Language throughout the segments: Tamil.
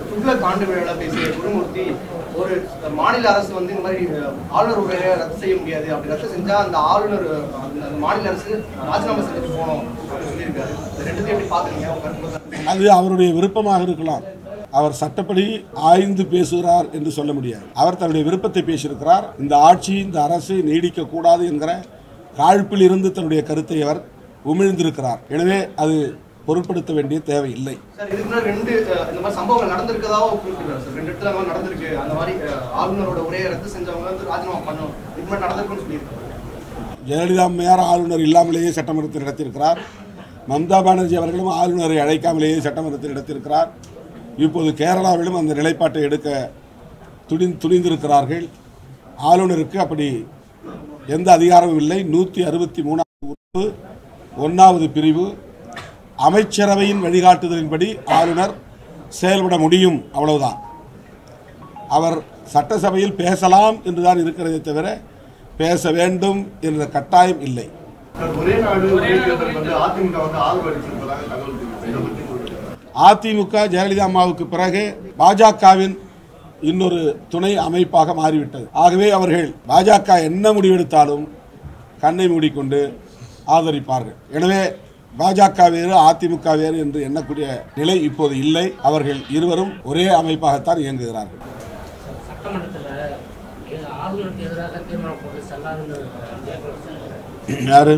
துக்ளக் ஆண்டு விழாவில் பேசிய குருமூர்த்தி ஒரு மாநில அரசு வந்து இந்த மாதிரி அஹ், ஆளுநர் உரையை ரத்து செய்ய முடியாது அப்படி ரத்து செஞ்சா அந்த ஆளுநர் அந்த அந்த மாநில அரசு ராஜினாமா செஞ்சுட்டு போகணும் அப்படின்னு சொல்லியிருக்காரு இந்த ரெண்டுத்தையும் எப்படி பாக்குறீங்க உங்க கருத்து அது அவருடைய விருப்பமாக இருக்கலாம் அவர் சட்டப்படி ஆய்ந்து பேசுகிறார் என்று சொல்ல முடியாது அவர் தன்னுடைய விருப்பத்தை பேசியிருக்கிறார் இந்த ஆட்சி இந்த அரசு நீடிக்கக்கூடாது என்கிற காழ்ப்பில் இருந்து தன்னுடைய கருத்தை அவர் உமிழ்ந்திருக்கிறார் எனவே அது பொருட்படுத்த வேண்டிய தேவை இல்லை சார் இதுக்கு முன்னாடி ரெண்டு அஹ், இந்த மாதிரி சம்பவங்கள் நடந்திருக்கதாவும் குறிப்பிட்டார் சார் ரெண்டு இடத்துல அந்த மாதிரி நடந்திருக்கு அந்த மாதிரி அஹ், ஆளுநரோட உரையை ரத்து செஞ்சவங்க வந்து ராஜினாமா பண்ணணும் இது மாதிரி நடந்திருக்குன்னு சொல்லியிருக்காரு ஜெயலலிதா அம்மையார் ஆளுநர் இல்லாமலேயே சட்டமன்றத்தில் நடத்தியிருக்கிறார் மம்தா பானர்ஜி அவர்களும் ஆளுநரை அழைக்காமலேயே சட்டமன்றத்தில் நடத்தியிருக்கிறார் இப்போது கேரளாவிலும் அந்த நிலைப்பாட்டை எடுக்க துணி துணிந்திருக்கிறார்கள் ஆளுநருக்கு அப்படி எந்த அதிகாரமும் இல்லை நூற்றி அறுபத்தி மூணாவது உறுப்பு ஒன்றாவது பிரிவு அமைச்சரவையின் வழிகாட்டுதலின்படி ஆளுநர் செயல்பட முடியும் அவ்வளவுதான் அவர் சட்டசபையில் பேசலாம் என்றுதான் இருக்கிறதே தவிர பேச வேண்டும் என்ற கட்டாயம் இல்லை ஒரே நாடு ஒரே தேர்தல் வந்து அதிமுக வந்து ஆதரவு அளிச்சிருப்பதாக தகவல் தெரிவித்தது. இதை பற்றி சொல்லுங்க. அதிமுக ஜெயலலிதா அம்மாவுக்கு பிறகு பாஜகவின் இன்னொரு துணை அமைப்பாக மாறிவிட்டது ஆகவே அவர்கள் பாஜக என்ன முடிவெடுத்தாலும் கண்ணை மூடிக்கொண்டு ஆதரிப்பார்கள் எனவே பாஜக வேறு அதிமுக வேறு என்று எண்ணக்கூடிய நிலை இப்போது இல்லை அவர்கள் இருவரும் ஒரே அமைப்பாகத்தான் இயங்குகிறார்கள் சட்டமன்றத்தில் ஆளுநருக்கு எதிராக தீர்மானம் போட்டு செல்லாதுன்னு யாரு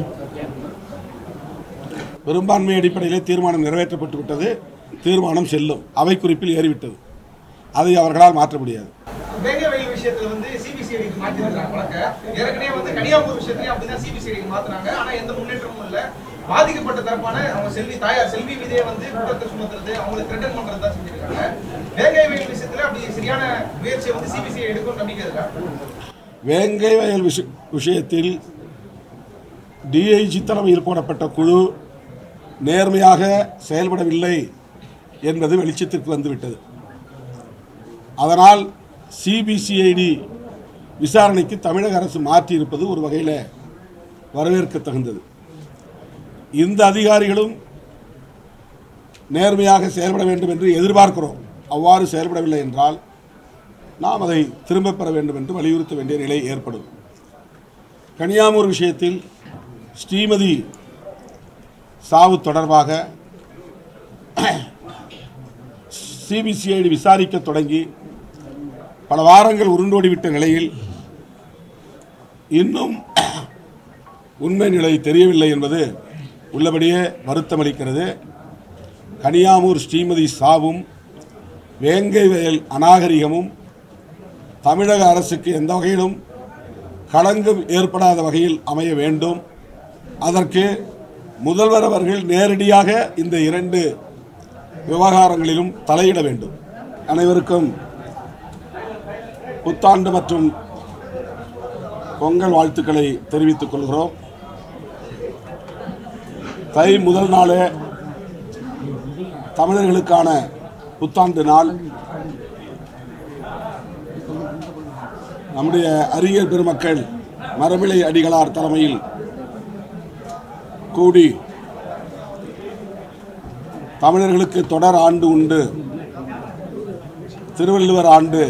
பெரும்பான்மை அடிப்படையிலே தீர்மானம் நிறைவேற்றப்பட்டு விட்டது தீர்மானம் செல்லும் அவை குறிப்பில் ஏறிவிட்டது அதை அவர்களால் மாற்ற முடியாது வேங்க வயல் விஷயத்துல வந்து சிபிசிஐடிக்கு மாத்திருக்காங்க வழக்க ஏற்கனவே வந்து கனியாபூர் விஷயத்துலயும் அப்படிதான் சிபிசிஐடிக்கு மாத்துனாங்க ஆனா எந்த முன்னேற்றமும் இல்ல பாதிக்கப்பட்ட தரப்பான அவங்க செல்வி தாயார் செல்வி மீதே வந்து குற்றத்தை சுமத்துறது அவங்களை த்ரெட்டன் பண்றது தான் செஞ்சிருக்காங்க வேங்க வயல் விஷயத்துல அப்படி சரியான முயற்சியை வந்து சிபிசிஐ எடுக்கும் நம்பிக்கை இருக்கா வேங்கை வயல் விஷ விஷயத்தில் டிஐஜி தலைமையில் போடப்பட்ட குழு நேர்மையாக செயல்படவில்லை என்பது வெளிச்சத்திற்கு வந்துவிட்டது அதனால் சிபிசிஐடி விசாரணைக்கு தமிழக அரசு மாற்றியிருப்பது ஒரு வகையில் வரவேற்க தகுந்தது இந்த அதிகாரிகளும் நேர்மையாக செயல்பட வேண்டும் என்று எதிர்பார்க்கிறோம் அவ்வாறு செயல்படவில்லை என்றால் நாம் அதை திரும்பப் பெற வேண்டும் என்று வலியுறுத்த வேண்டிய நிலை ஏற்படும் கனியாமூர் விஷயத்தில் ஸ்ரீமதி சாவு தொடர்பாக சிபிசிஐடி விசாரிக்க தொடங்கி பல வாரங்கள் உருண்டோடிவிட்ட நிலையில் இன்னும் உண்மை நிலை தெரியவில்லை என்பது உள்ளபடியே வருத்தமளிக்கிறது கனியாமூர் ஸ்ரீமதி சாவும் வேங்கை வயல் அநாகரிகமும் தமிழக அரசுக்கு எந்த வகையிலும் களங்கம் ஏற்படாத வகையில் அமைய வேண்டும் அதற்கு முதல்வர் அவர்கள் நேரடியாக இந்த இரண்டு விவகாரங்களிலும் தலையிட வேண்டும் அனைவருக்கும் புத்தாண்டு மற்றும் பொங்கல் வாழ்த்துக்களை தெரிவித்துக் கொள்கிறோம் தை முதல் நாளே தமிழர்களுக்கான புத்தாண்டு நாள் நம்முடைய அறிஞர் பெருமக்கள் மரபிளை அடிகளார் தலைமையில் கூடி தமிழர்களுக்கு தொடர் ஆண்டு உண்டு திருவள்ளுவர் ஆண்டு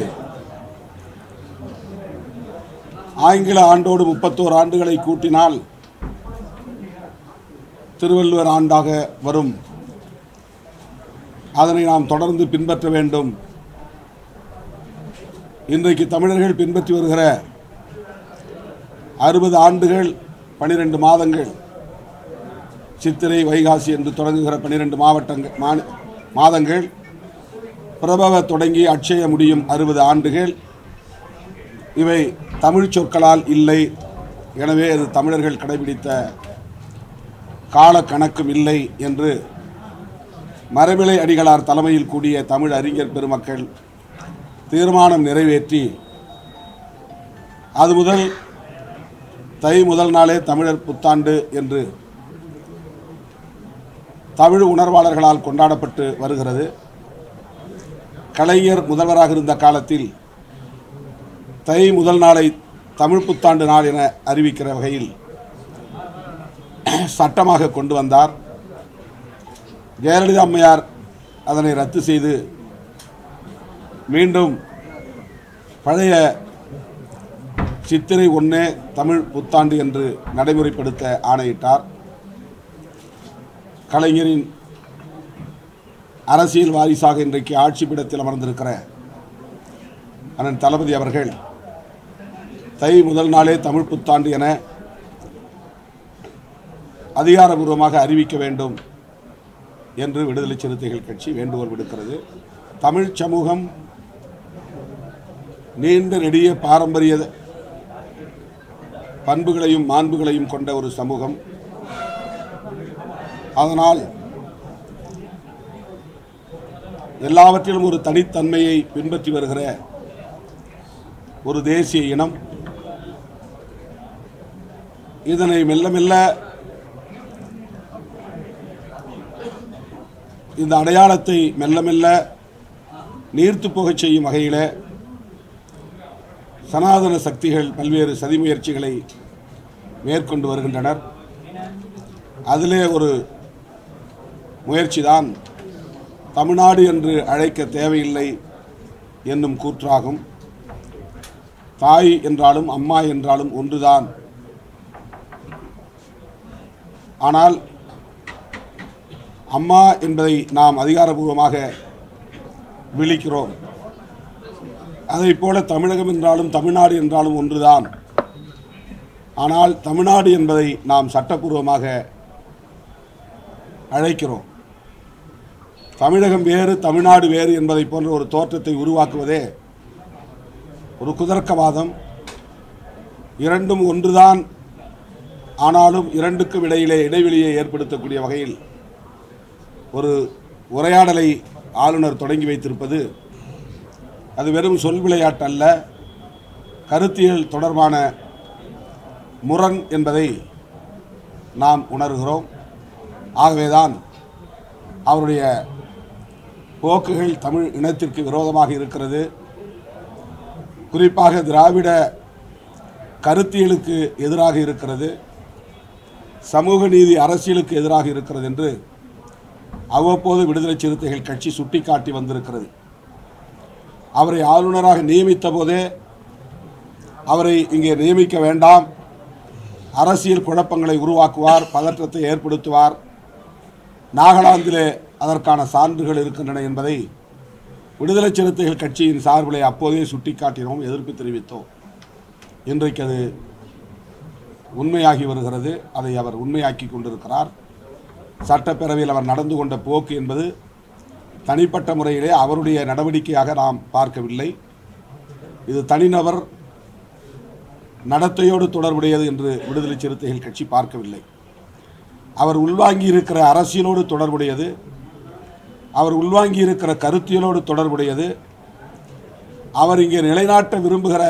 ஆங்கில ஆண்டோடு முப்பத்தோரு ஆண்டுகளை கூட்டினால் திருவள்ளுவர் ஆண்டாக வரும் அதனை நாம் தொடர்ந்து பின்பற்ற வேண்டும் இன்றைக்கு தமிழர்கள் பின்பற்றி வருகிற அறுபது ஆண்டுகள் பனிரெண்டு மாதங்கள் சித்திரை வைகாசி என்று தொடங்குகிற பனிரெண்டு மாவட்டங்கள் மா- மாதங்கள் பிரபவ தொடங்கி அட்சய முடியும் அறுபது ஆண்டுகள் இவை தமிழ் சொற்களால் இல்லை எனவே அது தமிழர்கள் கடைபிடித்த கால கணக்கும் இல்லை என்று மரபிளை அடிகளார் தலைமையில் கூடிய தமிழ் அறிஞர் பெருமக்கள் தீர்மானம் நிறைவேற்றி அது முதல் தை முதல் நாளே தமிழர் புத்தாண்டு என்று தமிழ் உணர்வாளர்களால் கொண்டாடப்பட்டு வருகிறது கலைஞர் முதல்வராக இருந்த காலத்தில் தை முதல் நாளை தமிழ் புத்தாண்டு நாள் என அறிவிக்கிற வகையில் சட்டமாக கொண்டு வந்தார் ஜெயலலிதா அம்மையார் அதனை ரத்து செய்து மீண்டும் பழைய சித்திரை ஒன்றே தமிழ் புத்தாண்டு என்று நடைமுறைப்படுத்த ஆணையிட்டார் கலைஞரின் அரசியல் வாரிசாக இன்றைக்கு ஆட்சி பீடத்தில் அமர்ந்திருக்கிற அண்ணன் தளபதி அவர்கள் தை முதல் நாளே தமிழ் புத்தாண்டு என அதிகாரபூர்வமாக அறிவிக்க வேண்டும் என்று விடுதலை சிறுத்தைகள் கட்சி வேண்டுகோள் விடுக்கிறது தமிழ் சமூகம் நீண்ட நெடிய பாரம்பரிய பண்புகளையும் மாண்புகளையும் கொண்ட ஒரு சமூகம் அதனால் எல்லாவற்றிலும் ஒரு தனித்தன்மையை பின்பற்றி வருகிற ஒரு தேசிய இனம் இதனை மெல்ல மெல்ல இந்த அடையாளத்தை மெல்ல மெல்ல நீர்த்து போகச் செய்யும் வகையில் சனாதன சக்திகள் பல்வேறு சதி முயற்சிகளை மேற்கொண்டு வருகின்றனர் அதிலே ஒரு முயற்சிதான் தமிழ்நாடு என்று அழைக்க தேவையில்லை என்னும் கூற்றாகும் தாய் என்றாலும் அம்மா என்றாலும் ஒன்றுதான் ஆனால் அம்மா என்பதை நாம் அதிகாரபூர்வமாக விழிக்கிறோம் அதைப் போல தமிழகம் என்றாலும் தமிழ்நாடு என்றாலும் ஒன்றுதான் ஆனால் தமிழ்நாடு என்பதை நாம் சட்டப்பூர்வமாக அழைக்கிறோம் தமிழகம் வேறு தமிழ்நாடு வேறு என்பதை போன்ற ஒரு தோற்றத்தை உருவாக்குவதே ஒரு குதர்க்கவாதம் இரண்டும் ஒன்றுதான் ஆனாலும் இரண்டுக்கும் இடையிலே இடைவெளியை ஏற்படுத்தக்கூடிய வகையில் ஒரு உரையாடலை ஆளுநர் தொடங்கி வைத்திருப்பது அது வெறும் சொல் விளையாட்டு அல்ல கருத்தியல் தொடர்பான முரண் என்பதை நாம் உணர்கிறோம் ஆகவேதான் அவருடைய போக்குகள் தமிழ் இனத்திற்கு விரோதமாக இருக்கிறது குறிப்பாக திராவிட கருத்தியலுக்கு எதிராக இருக்கிறது சமூக நீதி அரசியலுக்கு எதிராக இருக்கிறது என்று அவ்வப்போது விடுதலை சிறுத்தைகள் கட்சி சுட்டிக்காட்டி வந்திருக்கிறது அவரை ஆளுநராக நியமித்த போதே அவரை இங்கே நியமிக்க வேண்டாம் அரசியல் குழப்பங்களை உருவாக்குவார் பதற்றத்தை ஏற்படுத்துவார் நாகாலாந்திலே அதற்கான சான்றுகள் இருக்கின்றன என்பதை விடுதலை சிறுத்தைகள் கட்சியின் சார்பிலே அப்போதே சுட்டிக்காட்டினோம் எதிர்ப்பு தெரிவித்தோம் இன்றைக்கு அது உண்மையாகி வருகிறது அதை அவர் உண்மையாக்கி கொண்டிருக்கிறார் சட்டப்பேரவையில் அவர் நடந்து கொண்ட போக்கு என்பது தனிப்பட்ட முறையிலே அவருடைய நடவடிக்கையாக நாம் பார்க்கவில்லை இது தனிநபர் நடத்தையோடு தொடர்புடையது என்று விடுதலை சிறுத்தைகள் கட்சி பார்க்கவில்லை அவர் உள்வாங்கி இருக்கிற அரசியலோடு தொடர்புடையது அவர் உள்வாங்கி இருக்கிற கருத்தியலோடு தொடர்புடையது அவர் இங்கே நிலைநாட்ட விரும்புகிற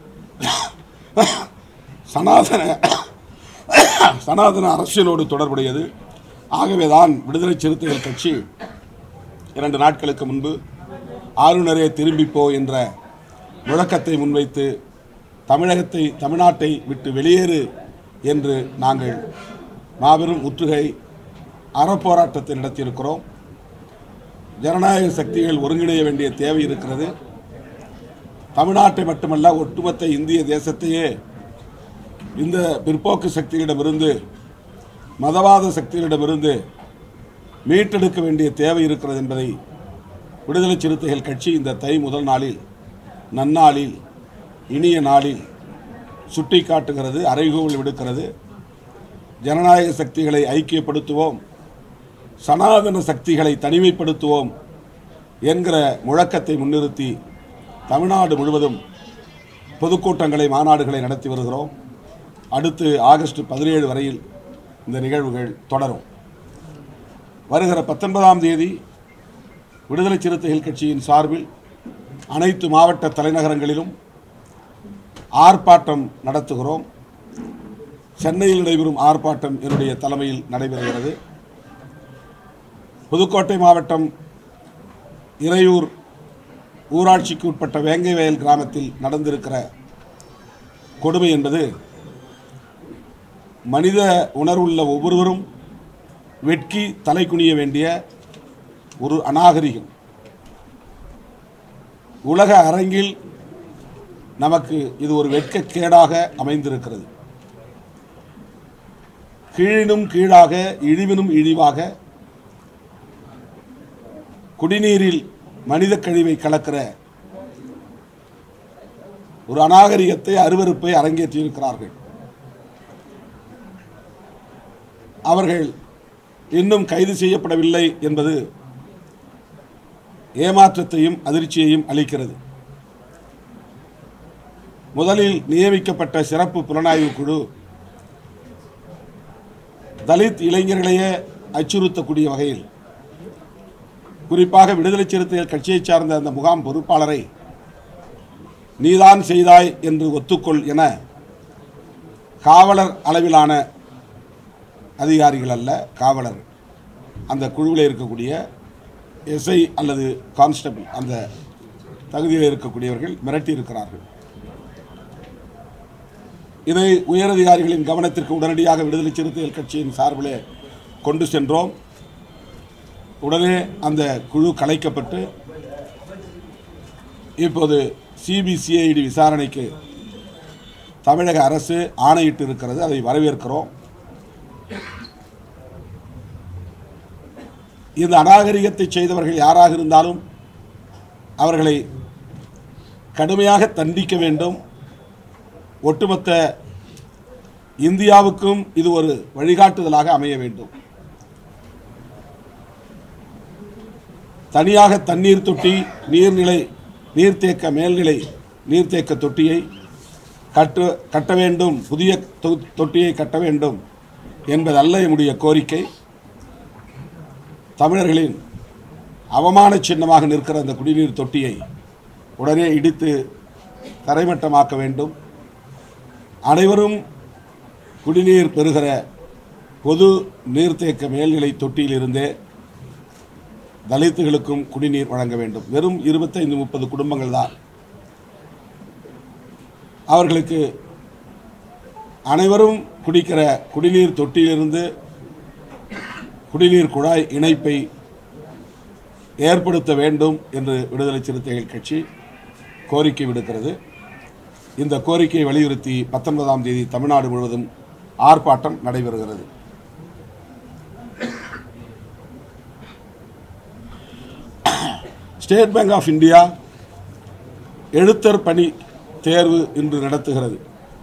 சனாதன சனாதன அரசியலோடு தொடர்புடையது ஆகவேதான் விடுதலை சிறுத்தைகள் கட்சி இரண்டு நாட்களுக்கு முன்பு ஆளுநரே திரும்பிப்போ என்ற முழக்கத்தை முன்வைத்து தமிழகத்தை தமிழ்நாட்டை விட்டு வெளியேறு என்று நாங்கள் மாபெரும் முற்றுகை அறப்போராட்டத்தை நடத்தியிருக்கிறோம் ஜனநாயக சக்திகள் ஒருங்கிணைய வேண்டிய தேவை இருக்கிறது தமிழ்நாட்டை மட்டுமல்ல ஒட்டுமொத்த இந்திய தேசத்தையே இந்த பிற்போக்கு சக்திகளிடமிருந்து மதவாத சக்திகளிடமிருந்து மீட்டெடுக்க வேண்டிய தேவை இருக்கிறது என்பதை விடுதலை சிறுத்தைகள் கட்சி இந்த தை முதல் நாளில் நன்னாளில் இனிய நாளில் சுட்டிக்காட்டுகிறது அறைகூவல் விடுக்கிறது ஜனநாயக சக்திகளை ஐக்கியப்படுத்துவோம் சனாதன சக்திகளை தனிமைப்படுத்துவோம் என்கிற முழக்கத்தை முன்னிறுத்தி தமிழ்நாடு முழுவதும் பொதுக்கூட்டங்களை மாநாடுகளை நடத்தி வருகிறோம் அடுத்து ஆகஸ்ட் பதினேழு வரையில் இந்த நிகழ்வுகள் தொடரும் வருகிற பத்தொன்பதாம் தேதி விடுதலை சிறுத்தைகள் கட்சியின் சார்பில் அனைத்து மாவட்ட தலைநகரங்களிலும் ஆர்ப்பாட்டம் நடத்துகிறோம் சென்னையில் நடைபெறும் ஆர்ப்பாட்டம் என்னுடைய தலைமையில் நடைபெறுகிறது புதுக்கோட்டை மாவட்டம் இறையூர் ஊராட்சிக்கு உட்பட்ட வேங்கை வயல் கிராமத்தில் நடந்திருக்கிற கொடுமை என்பது மனித உணர்வுள்ள ஒவ்வொருவரும் வெட்கி தலை குனிய வேண்டிய ஒரு அநாகரிகம் உலக அரங்கில் நமக்கு இது ஒரு வெட்கக்கேடாக அமைந்திருக்கிறது கீழினும் கீழாக இழிவினும் இழிவாக குடிநீரில் மனித கழிவை கலக்கிற ஒரு அநாகரிகத்தை அருவருப்பை அரங்கேற்றியிருக்கிறார்கள் அவர்கள் இன்னும் கைது செய்யப்படவில்லை என்பது ஏமாற்றத்தையும் அதிர்ச்சியையும் அளிக்கிறது முதலில் நியமிக்கப்பட்ட சிறப்பு புலனாய்வு குழு தலித் இளைஞர்களையே அச்சுறுத்தக்கூடிய வகையில் குறிப்பாக விடுதலை சிறுத்தைகள் கட்சியைச் சார்ந்த அந்த முகாம் பொறுப்பாளரை நீதான் செய்தாய் என்று ஒத்துக்கொள் என காவலர் அளவிலான அதிகாரிகள் அல்ல காவலர் அந்த குழுவில் இருக்கக்கூடிய எஸ்ஐ அல்லது கான்ஸ்டபிள் அந்த தகுதியில் இருக்கக்கூடியவர்கள் மிரட்டி இருக்கிறார்கள் இதை உயரதிகாரிகளின் கவனத்திற்கு உடனடியாக விடுதலை சிறுத்தைகள் கட்சியின் சார்பிலே கொண்டு சென்றோம் உடனே அந்த குழு கலைக்கப்பட்டு இப்போது சிபிசிஐடி விசாரணைக்கு தமிழக அரசு ஆணையிட்டு இருக்கிறது அதை வரவேற்கிறோம் இந்த அநாகரிகத்தை செய்தவர்கள் யாராக இருந்தாலும் அவர்களை கடுமையாக தண்டிக்க வேண்டும் ஒட்டுமொத்த இந்தியாவுக்கும் இது ஒரு வழிகாட்டுதலாக அமைய வேண்டும் தனியாக தண்ணீர் தொட்டி நீர்நிலை நீர்த்தேக்க மேல்நிலை நீர்த்தேக்க தொட்டியை கட்டு கட்ட வேண்டும் புதிய தொ- தொட்டியை கட்ட வேண்டும் என்பதல்ல என்னுடைய கோரிக்கை தமிழர்களின் அவமான சின்னமாக நிற்கிற அந்த குடிநீர் தொட்டியை உடனே இடித்து தரைமட்டமாக்க வேண்டும் அனைவரும் குடிநீர் பெறுகிற பொது நீர்த்தேக்க மேல்நிலை தொட்டியிலிருந்தே தலித்துகளுக்கும் குடிநீர் வழங்க வேண்டும் வெறும் இருபத்தைந்து முப்பது குடும்பங்கள் தான் அவர்களுக்கு அனைவரும் குடிக்கிற குடிநீர் தொட்டியிலிருந்து குடிநீர் குழாய் இணைப்பை ஏற்படுத்த வேண்டும் என்று விடுதலை சிறுத்தைகள் கட்சி கோரிக்கை விடுக்கிறது இந்த கோரிக்கையை வலியுறுத்தி பத்தொன்பதாம் தேதி தமிழ்நாடு முழுவதும் ஆர்ப்பாட்டம் நடைபெறுகிறது ஸ்டேட் பேங்க் ஆஃப் இந்தியா எழுத்தர் பணி தேர்வு இன்று நடத்துகிறது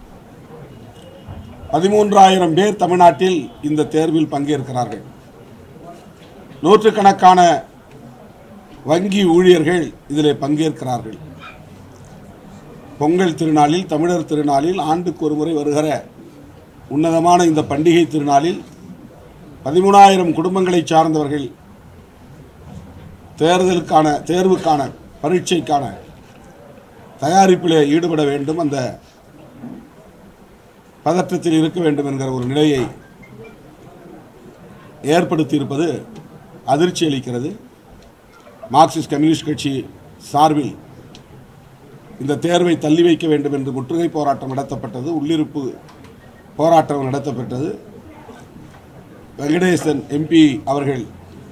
பதிமூன்றாயிரம் பேர் தமிழ்நாட்டில் இந்த தேர்வில் பங்கேற்கிறார்கள் நூற்றுக்கணக்கான வங்கி ஊழியர்கள் இதில் பங்கேற்கிறார்கள் பொங்கல் திருநாளில் தமிழர் திருநாளில் ஆண்டுக்கு ஒரு முறை வருகிற உன்னதமான இந்த பண்டிகை திருநாளில் பதிமூணாயிரம் குடும்பங்களைச் சார்ந்தவர்கள் தேர்தலுக்கான தேர்வுக்கான பரீட்சைக்கான தயாரிப்பிலே ஈடுபட வேண்டும் அந்த பதற்றத்தில் இருக்க வேண்டும் என்கிற ஒரு நிலையை ஏற்படுத்தியிருப்பது அதிர்ச்சி அளிக்கிறது மார்க்சிஸ்ட் கம்யூனிஸ்ட் கட்சி சார்பில் இந்த தேர்வை தள்ளி வைக்க வேண்டும் என்று முற்றுகை போராட்டம் நடத்தப்பட்டது உள்ளிருப்பு போராட்டம் நடத்தப்பட்டது வெங்கடேசன் எம்பி அவர்கள்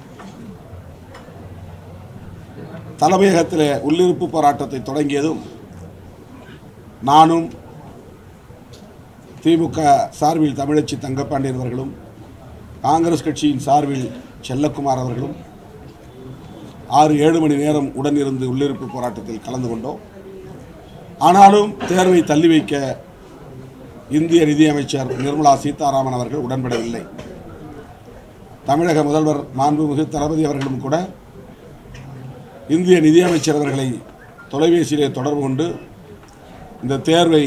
தலைமையகத்தில் உள்ளிருப்பு போராட்டத்தை தொடங்கியதும் நானும் திமுக சார்பில் தமிழச்சி தங்கப்பாண்டியன் அவர்களும் காங்கிரஸ் கட்சியின் சார்பில் செல்லக்குமார் அவர்களும் ஆறு ஏழு மணி நேரம் உடன் இருந்து உள்ளிருப்பு போராட்டத்தில் கலந்து கொண்டோம் ஆனாலும் தேர்வை தள்ளி வைக்க இந்திய நிதியமைச்சர் நிர்மலா சீதாராமன் அவர்கள் உடன்படவில்லை தமிழக முதல்வர் மாண்புமிகு தளபதி அவர்களும் கூட இந்திய நிதியமைச்சர் அவர்களை தொலைபேசியிலே தொடர்பு கொண்டு இந்த தேர்வை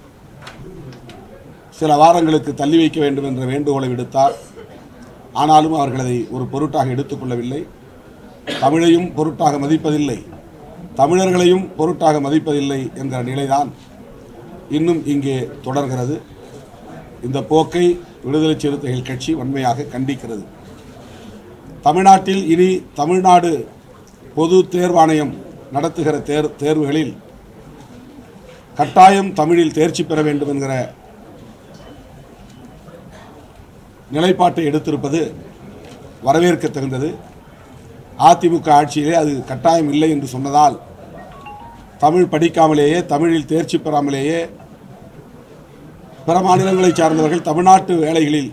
சில வாரங்களுக்கு தள்ளி வைக்க வேண்டும் என்ற வேண்டுகோளை விடுத்தார் ஆனாலும் அவர்கள் அதை ஒரு பொருட்டாக எடுத்துக்கொள்ளவில்லை தமிழையும் பொருட்டாக மதிப்பதில்லை தமிழர்களையும் பொருட்டாக மதிப்பதில்லை என்கிற நிலைதான் இன்னும் இங்கே தொடர்கிறது இந்த போக்கை விடுதலை சிறுத்தைகள் கட்சி வன்மையாக கண்டிக்கிறது தமிழ்நாட்டில் இனி தமிழ்நாடு பொது தேர்வாணையம் நடத்துகிற தேர் தேர்வுகளில் கட்டாயம் தமிழில் தேர்ச்சி பெற வேண்டும் என்கிற நிலைப்பாட்டை எடுத்திருப்பது வரவேற்க தகுந்தது அதிமுக ஆட்சியிலே அது கட்டாயம் இல்லை என்று சொன்னதால் தமிழ் படிக்காமலேயே தமிழில் தேர்ச்சி பெறாமலேயே பிற மாநிலங்களைச் சார்ந்தவர்கள் தமிழ்நாட்டு வேலைகளில்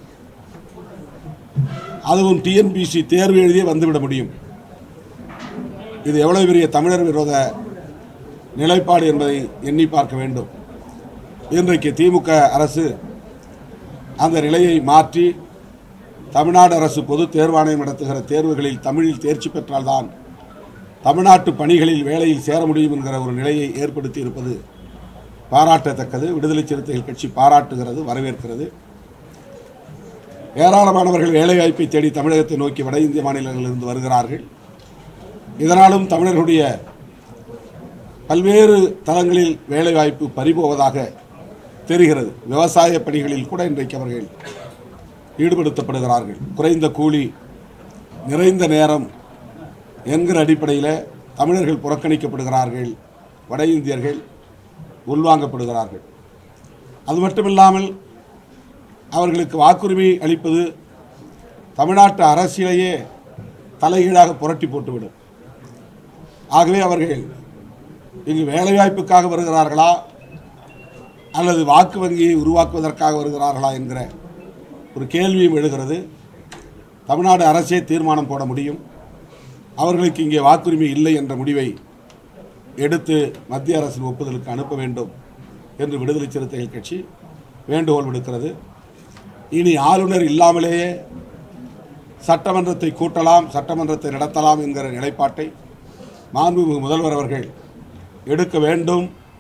அதுவும் டிஎன்பிசி தேர்வு எழுதியே வந்துவிட முடியும் இது எவ்வளவு பெரிய தமிழர் விரோத நிலைப்பாடு என்பதை எண்ணி பார்க்க வேண்டும் இன்றைக்கு திமுக அரசு அந்த நிலையை மாற்றி தமிழ்நாடு அரசு பொது தேர்வாணையம் நடத்துகிற தேர்வுகளில் தமிழில் தேர்ச்சி பெற்றால்தான் தமிழ்நாட்டு பணிகளில் வேலையில் சேர முடியும் என்கிற ஒரு நிலையை ஏற்படுத்தி இருப்பது பாராட்டத்தக்கது விடுதலை சிறுத்தைகள் கட்சி பாராட்டுகிறது வரவேற்கிறது ஏராளமானவர்கள் வேலைவாய்ப்பை தேடி தமிழகத்தை நோக்கி வட இந்திய மாநிலங்களிலிருந்து வருகிறார்கள் இதனாலும் தமிழர்களுடைய பல்வேறு தளங்களில் வேலைவாய்ப்பு பறிபோவதாக தெரிகிறது விவசாய பணிகளில் கூட இன்றைக்கு அவர்கள் ஈடுபடுத்தப்படுகிறார்கள் குறைந்த கூலி நிறைந்த நேரம் என்கிற அடிப்படையில் தமிழர்கள் புறக்கணிக்கப்படுகிறார்கள் வட இந்தியர்கள் உள்வாங்கப்படுகிறார்கள் அது மட்டுமில்லாமல் அவர்களுக்கு வாக்குரிமை அளிப்பது தமிழ்நாட்டு அரசியலையே தலைகீழாக புரட்டி போட்டுவிடும் ஆகவே அவர்கள் இங்கு வேலைவாய்ப்புக்காக வருகிறார்களா அல்லது வாக்கு வங்கியை உருவாக்குவதற்காக வருகிறார்களா என்கிற ஒரு கேள்வியும் எழுகிறது தமிழ்நாடு அரசே தீர்மானம் போட முடியும் அவர்களுக்கு இங்கே வாக்குரிமை இல்லை என்ற முடிவை எடுத்து மத்திய அரசின் ஒப்புதலுக்கு அனுப்ப வேண்டும் என்று விடுதலை சிறுத்தைகள் கட்சி வேண்டுகோள் விடுக்கிறது இனி ஆளுநர் இல்லாமலேயே சட்டமன்றத்தை கூட்டலாம் சட்டமன்றத்தை நடத்தலாம் என்கிற நிலைப்பாட்டை மாண்புமிகு முதல்வர் அவர்கள் எடுக்க வேண்டும்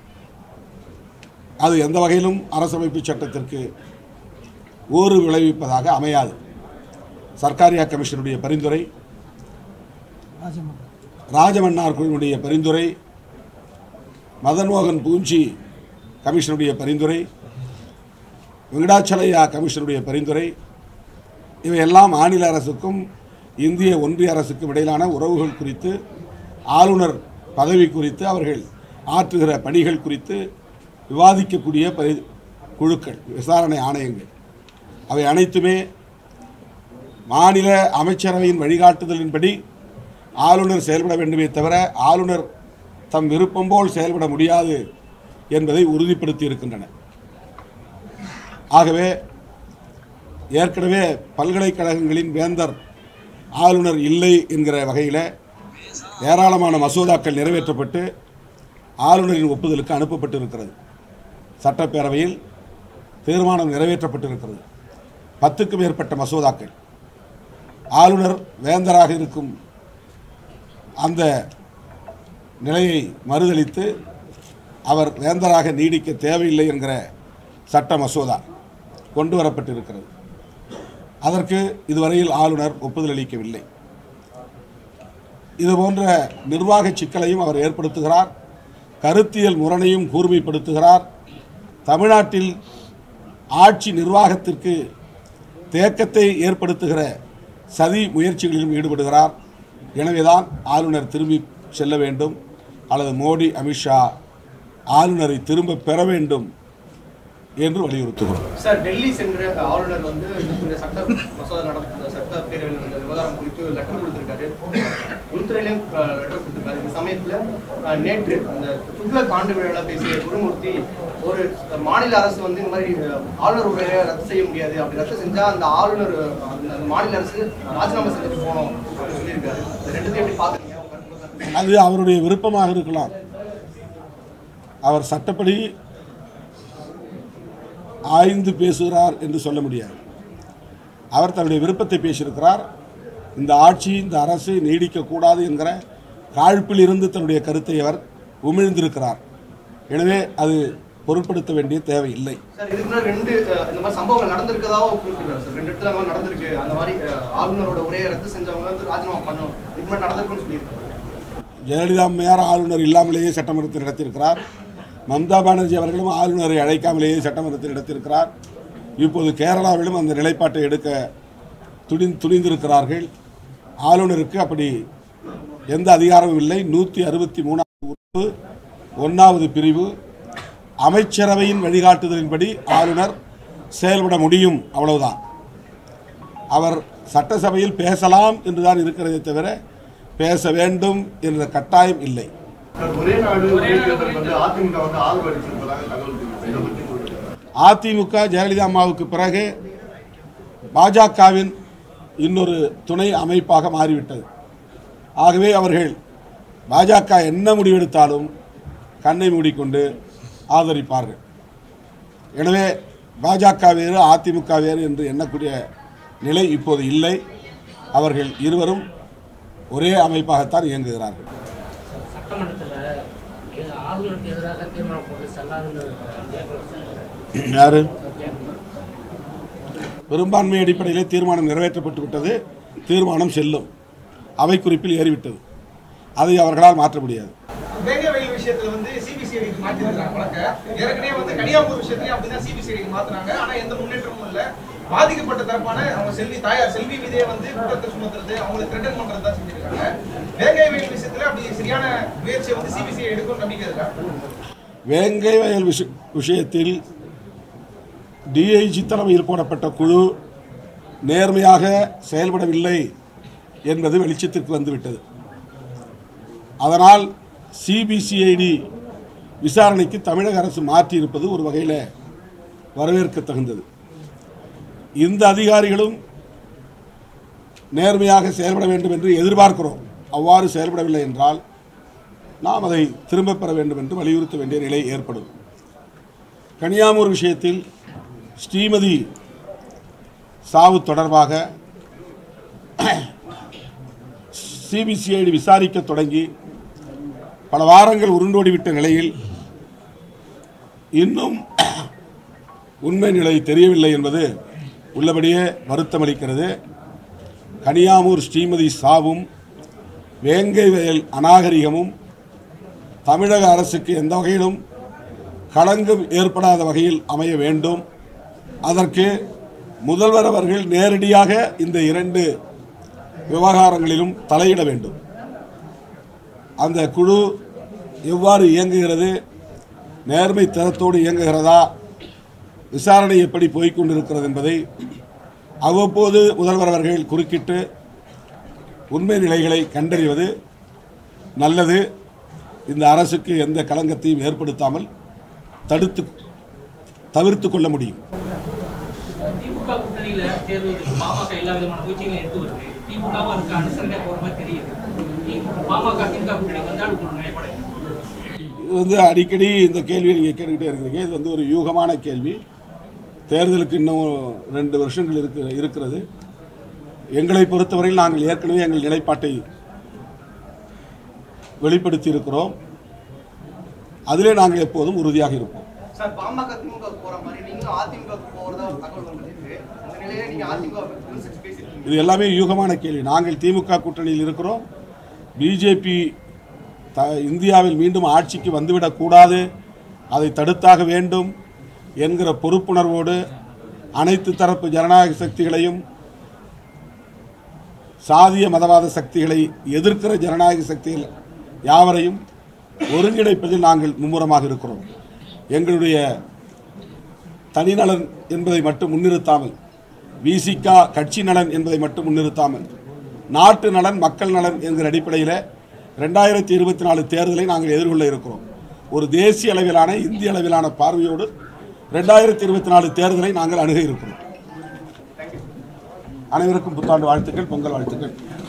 அது எந்த வகையிலும் அரசமைப்பு சட்டத்திற்கு ஊறு விளைவிப்பதாக அமையாது சர்க்காரியா கமிஷனுடைய பரிந்துரை ராஜமன்னார் குழுவுடைய பரிந்துரை மதன்மோகன் பூஞ்சி கமிஷனுடைய பரிந்துரை வெங்கடாச்சலையா கமிஷனுடைய பரிந்துரை இவையெல்லாம் மாநில அரசுக்கும் இந்திய ஒன்றிய அரசுக்கும் இடையிலான உறவுகள் குறித்து ஆளுநர் பதவி குறித்து அவர்கள் ஆற்றுகிற பணிகள் குறித்து விவாதிக்கக்கூடிய பரி குழுக்கள் விசாரணை ஆணையங்கள் அவை அனைத்துமே மாநில அமைச்சரவையின் வழிகாட்டுதலின்படி ஆளுநர் செயல்பட வேண்டுமே தவிர ஆளுநர் தம் விருப்பம் போல் செயல்பட முடியாது என்பதை உறுதிப்படுத்தி இருக்கின்றன ஆகவே ஏற்கனவே பல்கலைக்கழகங்களின் வேந்தர் ஆளுநர் இல்லை என்கிற வகையில் ஏராளமான மசோதாக்கள் நிறைவேற்றப்பட்டு ஆளுநரின் ஒப்புதலுக்கு அனுப்பப்பட்டிருக்கிறது சட்டப்பேரவையில் தீர்மானம் நிறைவேற்றப்பட்டிருக்கிறது பத்துக்கும் மேற்பட்ட மசோதாக்கள் ஆளுநர் வேந்தராக இருக்கும் அந்த நிலையை மறுதளித்து அவர் வேந்தராக நீடிக்க தேவையில்லை என்கிற சட்ட மசோதா கொண்டு வரப்பட்டிருக்கிறது அதற்கு இதுவரையில் ஆளுநர் ஒப்புதல் அளிக்கவில்லை இது போன்ற நிர்வாக சிக்கலையும் அவர் ஏற்படுத்துகிறார் கருத்தியல் முரணையும் கூர்மைப்படுத்துகிறார் தமிழ்நாட்டில் ஆட்சி நிர்வாகத்திற்கு தேக்கத்தை ஏற்படுத்துகிற சதி முயற்சிகளிலும் ஈடுபடுகிறார் எனவேதான் ஆளுநர் திரும்பி செல்ல வேண்டும் அல்லது மோடி அமித்ஷா ஆளுநரை திரும்ப பெற வேண்டும் என்று வலியுறுத்துகிறோம் சார் டெல்லி சென்ற ஆளுநர் வந்து இந்த சட்ட மசோதா நடந்த சட்டப்பேரவையில் நடந்த விவகாரம் குறித்து லெட்டர் கொடுத்திருக்காரு உள்துறையிலையும் லெட்டர் கொடுத்திருக்காரு இந்த சமயத்துல அஹ், நேற்று அந்த துக்ளக் ஆண்டு விழாவில் பேசிய குருமூர்த்தி ஒரு மாநில அரசு வந்து இந்த மாதிரி அஹ், ஆளுநர் உரையை ரத்து செய்ய முடியாது அப்படி ரத்து செஞ்சா அந்த ஆளுநர் அந்த அந்த மாநில அரசு ராஜினாமா செஞ்சுட்டு போகணும் அப்படின்னு சொல்லியிருக்காரு இந்த ரெண்டுத்தையும் எப்படி பாக்குறீங்க அது அவருடைய விருப்பமாக இருக்கலாம் அவர் சட்டப்படி ஆய்ந்து பேசுகிறார் என்று சொல்ல முடியாது அவர் தன்னுடைய விருப்பத்தை பேசியிருக்கிறார் இந்த ஆட்சி இந்த அரசு நீடிக்கக்கூடாது என்கிற காழ்ப்பில் இருந்து தன்னுடைய கருத்தை அவர் உமிழ்ந்திருக்கிறார் எனவே அது பொருட்படுத்த வேண்டிய தேவை இல்லை சார் இதுக்கு முன்னாடி ரெண்டு அஹ், இந்த மாதிரி சம்பவங்கள் நடந்திருக்கதாவும் குறிப்பிடுறாரு சார் ரெண்டு இடத்துல அந்த மாதிரி நடந்திருக்கு அந்த மாதிரி அஹ், ஆளுநரோட உரையை ரத்து செஞ்சவங்க வந்து ராஜினாமா பண்ணணும் இதுக்கு முன்னாடி நடந்திருக்குன்னு சொல்லியிருக்காரு ஜெயலலிதா அம்மையார் ஆளுநர் இல்லாமலேயே சட்டமன்றத்தில் நடத்தியிருக்கிறார் மம்தா பானர்ஜி அவர்களும் ஆளுநரை அழைக்காமலேயே சட்டமன்றத்தில் நடத்தியிருக்கிறார் இப்போது கேரளாவிலும் அந்த நிலைப்பாட்டை எடுக்க துணி துணிந்திருக்கிறார்கள் ஆளுநருக்கு அப்படி எந்த அதிகாரமும் இல்லை நூற்றி அறுபத்தி மூணாவது உறுப்பு ஒன்றாவது பிரிவு அமைச்சரவையின் வழிகாட்டுதலின்படி ஆளுநர் செயல்பட முடியும் அவ்வளவுதான் அவர் சட்டசபையில் பேசலாம் என்றுதான் இருக்கிறதே தவிர பேச வேண்டும் என்ற கட்டாயம் இல்லை சார், ஒரே நாடு ஒரே தேர்தல் வந்து அதிமுக வந்து ஆதரவு அளிச்சிருப்பதாக தகவல் தெரிவித்து இதை பற்றி உங்களுக்கு அதிமுக ஜெயலலிதா அம்மாவுக்கு பிறகு பாஜகவின் இன்னொரு துணை அமைப்பாக மாறிவிட்டது ஆகவே அவர்கள் பாஜக என்ன முடிவெடுத்தாலும் கண்ணை மூடிக்கொண்டு ஆதரிப்பார்கள் எனவே பாஜக வேறு அதிமுக வேறு என்று எண்ணக்கூடிய நிலை இப்போது இல்லை அவர்கள் இருவரும் ஒரே அமைப்பாகத்தான் இயங்குகிறார்கள் சட்டமன்றத்தில் ஆளுநருக்கு எதிராக தீர்மானம் போட்டு செல்லாதுன்னு யாரு பெரும்பான்மை அடிப்படையிலே தீர்மானம் நிறைவேற்றப்பட்டு விட்டது தீர்மானம் செல்லும் அவை குறிப்பில் ஏறிவிட்டது அதை அவர்களால் மாற்ற முடியாது வேங்க வயல் விஷயத்துல வந்து சிபிசிஐடிக்கு மாத்திருக்காங்க வழக்க ஏற்கனவே வந்து கனியாமூர் விஷயத்துலயும் அப்படிதான் சிபிசிஐடிக்கு மாத்துறாங்க ஆனா எந்த முன்னேற்றமும் இல்ல பாதிக்கப்பட்ட தரப்பான அவங்க செல்வி தாயார் செல்வி மீதே வந்து குற்றத்தை சுமத்துறது அவங்களை த்ரெட்டன் பண்றது தான் செஞ்சிருக்காங்க வேங்கை வயல் விஷயத்துல அப்படி சரியான முயற்சியை வந்து சிபிசிஐ எடுக்கும் நம்பிக்கை இருக்கா வேங்கை வயல் விஷ விஷயத்தில் டிஐஜி தலைமையில் போடப்பட்ட குழு நேர்மையாக செயல்படவில்லை என்பது வெளிச்சத்திற்கு வந்துவிட்டது அதனால் சிபிசிஐடி விசாரணைக்கு தமிழக அரசு மாற்றியிருப்பது ஒரு வகையில் வரவேற்க தகுந்தது இந்த அதிகாரிகளும் நேர்மையாக செயல்பட வேண்டும் என்று எதிர்பார்க்கிறோம் அவ்வாறு செயல்படவில்லை என்றால் நாம் அதை திரும்பப் பெற வேண்டும் என்று வலியுறுத்த வேண்டிய நிலை ஏற்படும் கனியாமூர் விஷயத்தில் ஸ்ரீமதி சாவு தொடர்பாக சிபிசிஐடி விசாரிக்க தொடங்கி பல வாரங்கள் உருண்டோடிவிட்ட நிலையில் இன்னும் உண்மை நிலை தெரியவில்லை என்பது உள்ளபடியே வருத்தமளிக்கிறது கனியாமூர் ஸ்ரீமதி சாவும் வேங்கை வயல் அநாகரிகமும் தமிழக அரசுக்கு எந்த வகையிலும் களங்கம் ஏற்படாத வகையில் அமைய வேண்டும் அதற்கு முதல்வர் அவர்கள் நேரடியாக இந்த இரண்டு விவகாரங்களிலும் தலையிட வேண்டும் அந்த குழு எவ்வாறு இயங்குகிறது நேர்மை தரத்தோடு இயங்குகிறதா விசாரணை எப்படி போய்க்கொண்டிருக்கிறது என்பதை அவ்வப்போது முதல்வர் அவர்கள் குறுக்கிட்டு உண்மை நிலைகளை கண்டறிவது நல்லது இந்த அரசுக்கு எந்த களங்கத்தையும் ஏற்படுத்தாமல் தடுத்து தவிர்த்து கொள்ள முடியும் திமுக கூட்டணியில தேர்தலுக்கு பாமக எல்லா விதமான முயற்சிகளும் எடுத்து வருது திமுகவும் அதுக்கு அனுசரணையா போற மாதிரி தெரியுது திமுக பாமக திமுக கூட்டணி வந்தால் உங்களோட நிலைப்பாடு என்ன? இது வந்து அடிக்கடி இந்த கேள்வியை நீங்கள் கேட்டுக்கிட்டே இருக்கிறீங்க இது வந்து ஒரு யூகமான கேள்வி தேர்தலுக்கு இன்னும் ரெண்டு வருஷங்கள் இருக்கு இருக்கிறது எங்களை பொறுத்தவரையில் நாங்கள் ஏற்கனவே எங்கள் நிலைப்பாட்டை வெளிப்படுத்தி இருக்கிறோம் அதிலே நாங்கள் எப்போதும் உறுதியாக இருப்போம் சார் பாமக திமுக போற மாதிரி நீங்களும் அதிமுக போறதா ஒரு தகவல் வந்திருக்கு அந்த நிலையில நீங்க அதிமுக விமர்சிச்சு பேசியிருக்கீங்க இது எல்லாமே யூகமான கேள்வி நாங்கள் திமுக கூட்டணியில் இருக்கிறோம் பிஜேபி த இந்தியாவில் மீண்டும் ஆட்சிக்கு வந்துவிடக்கூடாது அதை தடுத்தாக வேண்டும் என்கிற பொறுப்புணர்வோடு அனைத்து தரப்பு ஜனநாயக சக்திகளையும் சாதிய மதவாத சக்திகளை எதிர்க்கிற ஜனநாயக சக்திகள் யாவரையும் ஒருங்கிணைப்பதில் நாங்கள் மும்முரமாக இருக்கிறோம் எங்களுடைய தனிநலன் என்பதை மட்டும் முன்னிறுத்தாமல் விசிகா கட்சி நலன் என்பதை மட்டும் முன்னிறுத்தாமல் நாட்டு நலன் மக்கள் நலன் என்கிற அடிப்படையில் ரெண்டாயிரத்தி இருபத்தி நாலு தேர்தலை நாங்கள் எதிர்கொள்ள இருக்கிறோம் ஒரு தேசிய அளவிலான இந்திய அளவிலான பார்வையோடு ரெண்டாயிரத்தி இருபத்தி நாலு தேர்தலை நாங்கள் அணுக இருக்கிறோம் அனைவருக்கும் புத்தாண்டு வாழ்த்துக்கள் பொங்கல் வாழ்த்துக்கள்